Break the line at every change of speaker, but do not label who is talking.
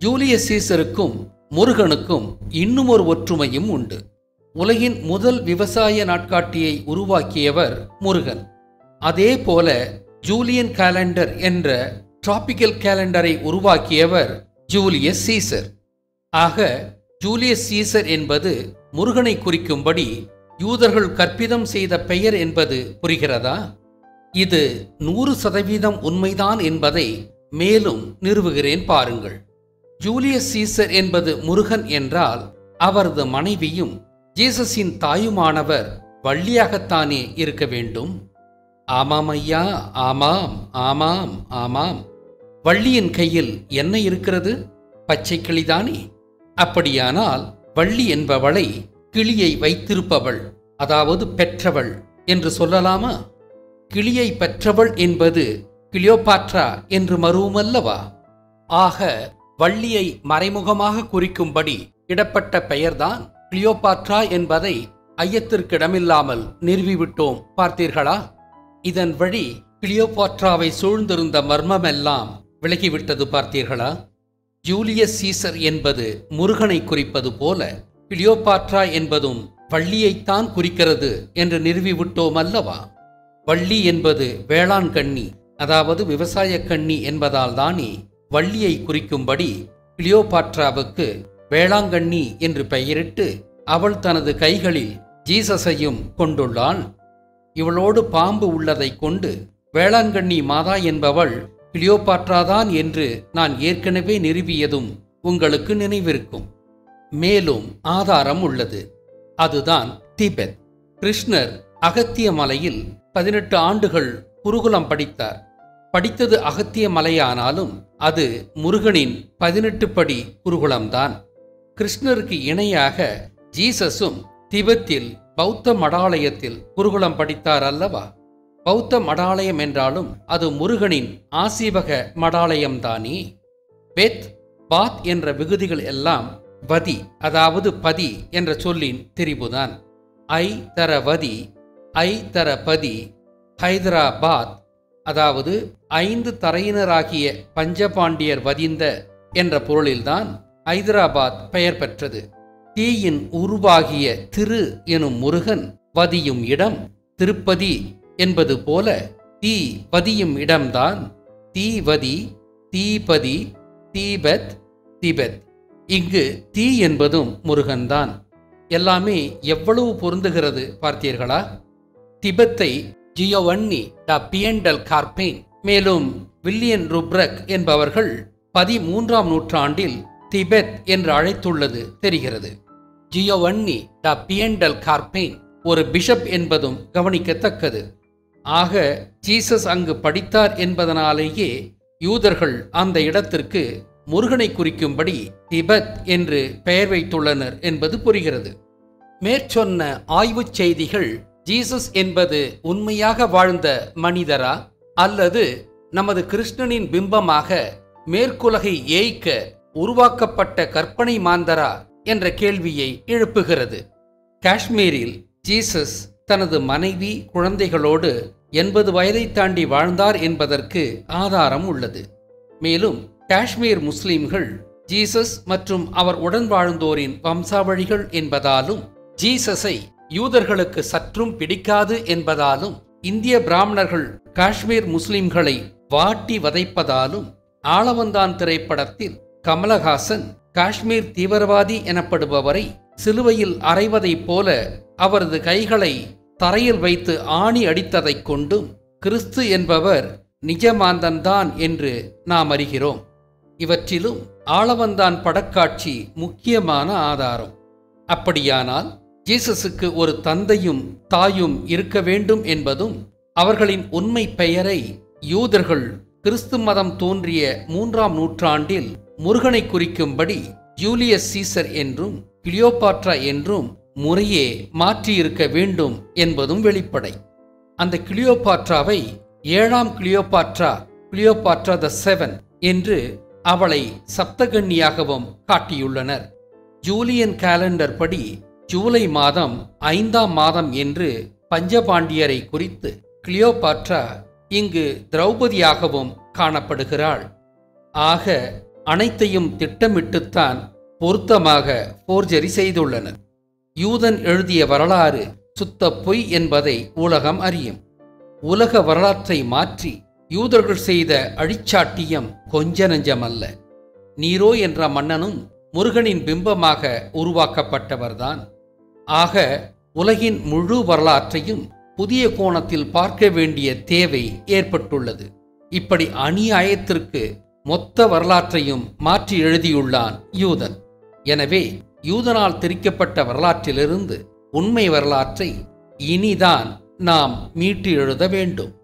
Julius சீசருக்கும் முருகனுக்கும் இன்னும் ஒரு ஒற்றுமையும் உண்டு உலகின் முதல் விவசாய நாட்காட்டியை உருவாக்கியவர் முருகன் அதே போல ஜூலியன் காலண்டர் என்ற டிராபிக்கல் கேலண்டரை உருவாக்கியவர் ஜூலியஸ் சீசர் ஆக ஜூலியஸ் சீசர் என்பது முருகனை குறிக்கும்படி யூதர்கள் கற்பிதம் செய்த பெயர் என்பது புரிகிறதா இது நூறு சதவீதம் உண்மைதான் என்பதை மேலும் நிறுவுகிறேன் பாருங்கள் ஜூலியஸ் சீசர் என்பது முருகன் என்றால் அவரது மனைவியும் ஜீசஸின் தாயுமானவர் வள்ளியாகத்தானே இருக்க வேண்டும் ஆமாம் ஐயா ஆமாம் ஆமாம் ஆமாம் வள்ளியின் கையில் என்ன இருக்கிறது பச்சை கிளிதானே அப்படியானால் வள்ளி என்பவளை கிளியை வைத்திருப்பவள் அதாவது பெற்றவள் என்று சொல்லலாமா கிளியை பெற்றவள் என்பது கிளியோபாட்ரா என்று மறுவுமல்லவா ஆக வள்ளியை மறைமுகமாக குறிக்கும்படி இடப்பட்ட பெயர்தான் கிளியோபாட்ரா என்பதை ஐயத்திற்கிடமில்லாமல் நிறுவிவிட்டோம் பார்த்தீர்களா இதன் வழி கிளியோபாட்ராவை சூழ்ந்திருந்த மர்மமெல்லாம் விலகிவிட்டது பார்த்தீர்களா ஜூலியஸ் சீசர் என்பது முருகனை குறிப்பது போல கிளியோபாட்ரா என்பதும் வள்ளியைத்தான் குறிக்கிறது என்று நிறுவிவிட்டோம் அல்லவா வள்ளி என்பது வேளாண் கண்ணி அதாவது விவசாய கண்ணி என்பதால் தானே வள்ளியை குறிக்கும்படி கிளியோபாட்ராவுக்கு வேளாங்கண்ணி என்று பெயரிட்டு அவள் தனது கைகளில் ஜீசஸையும் கொண்டுள்ளாள் இவளோடு பாம்பு உள்ளதைக் கொண்டு வேளாங்கண்ணி மாதா என்பவள் கிளியோபாட்ராதான் என்று நான் ஏற்கனவே நிறுவியதும் உங்களுக்கு நினைவிருக்கும் மேலும் ஆதாரம் உள்ளது அதுதான் திபெத் கிருஷ்ணர் அகத்திய மலையில் பதினெட்டு ஆண்டுகள் குருகுலம் படித்தார் படித்தது அகத்திய மலையானாலும் அது முருகனின் பதினெட்டு படி குருகுலம்தான் கிருஷ்ணருக்கு இணையாக ஜீசஸும் திபெத்தில் பௌத்த மடாலயத்தில் குருகுலம் படித்தார் அல்லவா பௌத்த மடாலயம் என்றாலும் அது முருகனின் ஆசீவக மடாலயம்தானே பெத் பாத் என்ற விகுதிகள் எல்லாம் வதி அதாவது பதி என்ற சொல்லின் திரிபுதான் ஐ தர வதி ஐ தர பதி ஹைதராபாத் அதாவது ஐந்து தரையினராகிய பஞ்சபாண்டியர் வதிந்த என்ற பொருளில்தான் ஐதராபாத் பெயர் பெற்றது தீயின் உருவாகிய திரு எனும் முருகன் வதியும் இடம் திருப்பதி என்பது போல தீ வதியும் இடம்தான் தீவதி தீபதி தீபத் திபெத் இங்கு தீ என்பதும் முருகன்தான் எல்லாமே எவ்வளவு பொருந்துகிறது பார்த்தீர்களா திபெத்தை ஜியோவன்னி ட பியண்டல் கார்பேன் மேலும் வில்லியன் ருப்ரக் என்பவர்கள் பதிமூன்றாம் நூற்றாண்டில் திபெத் என்று அழைத்துள்ளது தெரிகிறது ஜியோவன்னி ட பியண்டல் கார்பேன் ஒரு பிஷப் என்பதும் கவனிக்கத்தக்கது ஆக ஜீசஸ் அங்கு படித்தார் என்பதனாலேயே யூதர்கள் அந்த இடத்திற்கு முருகனை குறிக்கும்படி திபெத் என்று பெயர் வைத்துள்ளனர் என்பது புரிகிறது மேற்சொன்ன ஆய்வுச் செய்திகள் ஜீசஸ் என்பது உண்மையாக வாழ்ந்த மனிதரா அல்லது நமது கிருஷ்ணனின் பிம்பமாக மேற்குலகை ஏய்க்க உருவாக்கப்பட்ட கற்பனை மாந்தரா என்ற கேள்வியை எழுப்புகிறது காஷ்மீரில் ஜீசஸ் தனது மனைவி குழந்தைகளோடு எண்பது வயதை தாண்டி வாழ்ந்தார் என்பதற்கு ஆதாரம் உள்ளது மேலும் காஷ்மீர் முஸ்லிம்கள் ஜீசஸ் மற்றும் அவர் உடன் வாழ்ந்தோரின் வம்சாவழிகள் என்பதாலும் ஜீசஸை யூதர்களுக்கு சற்றும் பிடிக்காது என்பதாலும் இந்திய பிராமணர்கள் காஷ்மீர் முஸ்லிம்களை வாட்டி வதைப்பதாலும் ஆளவந்தான் திரைப்படத்தில் கமலஹாசன் காஷ்மீர் தீவிரவாதி எனப்படுபவரை சிலுவையில் அறைவதைப் போல அவரது கைகளை தரையில் வைத்து ஆணி அடித்ததைக் கொண்டும் கிறிஸ்து என்பவர் நிஜமாந்தன்தான் என்று நாம் அறிகிறோம் இவற்றிலும் ஆளவந்தான் படக்காட்சி முக்கியமான ஆதாரம் அப்படியானால் ஜீசஸுக்கு ஒரு தந்தையும் தாயும் இருக்க வேண்டும் என்பதும் அவர்களின் உண்மை பெயரை யூதர்கள் கிறிஸ்து மதம் தோன்றிய மூன்றாம் நூற்றாண்டில் முருகனை குறிக்கும்படி ஜூலியஸ் சீசர் என்றும் கிளியோபாட்ரா என்றும் முறையே மாற்றியிருக்க வேண்டும் என்பதும் வெளிப்படை அந்த கிளியோபாட்ராவை ஏழாம் கிளியோபாட்ரா கிளியோபாட்ரா த செவன் என்று அவளை சப்தகன்னியாகவும் காட்டியுள்ளனர் ஜூலியன் காலண்டர் படி ஜூலை மாதம் ஐந்தாம் மாதம் என்று பஞ்சபாண்டியரை குறித்து கிளியோபாட்ரா இங்கு திரௌபதியாகவும் காணப்படுகிறாள் ஆக அனைத்தையும் திட்டமிட்டுத்தான் பொருத்தமாக போர்ஜரி செய்துள்ளனர் யூதன் எழுதிய வரலாறு சுத்த பொய் என்பதை உலகம் அறியும் உலக வரலாற்றை மாற்றி யூதர்கள் செய்த அழிச்சாட்டியம் கொஞ்ச நெஞ்சமல்ல நீரோ என்ற மன்னனும் முருகனின் பிம்பமாக உருவாக்கப்பட்டவர்தான் ஆக உலகின் முழு வரலாற்றையும் புதிய கோணத்தில் பார்க்க வேண்டிய தேவை ஏற்பட்டுள்ளது இப்படி அநியாயத்திற்கு மொத்த வரலாற்றையும் மாற்றி எழுதியுள்ளான் யூதன் எனவே யூதனால் திரிக்கப்பட்ட வரலாற்றிலிருந்து உண்மை வரலாற்றை இனிதான் நாம் மீட்டு எழுத வேண்டும்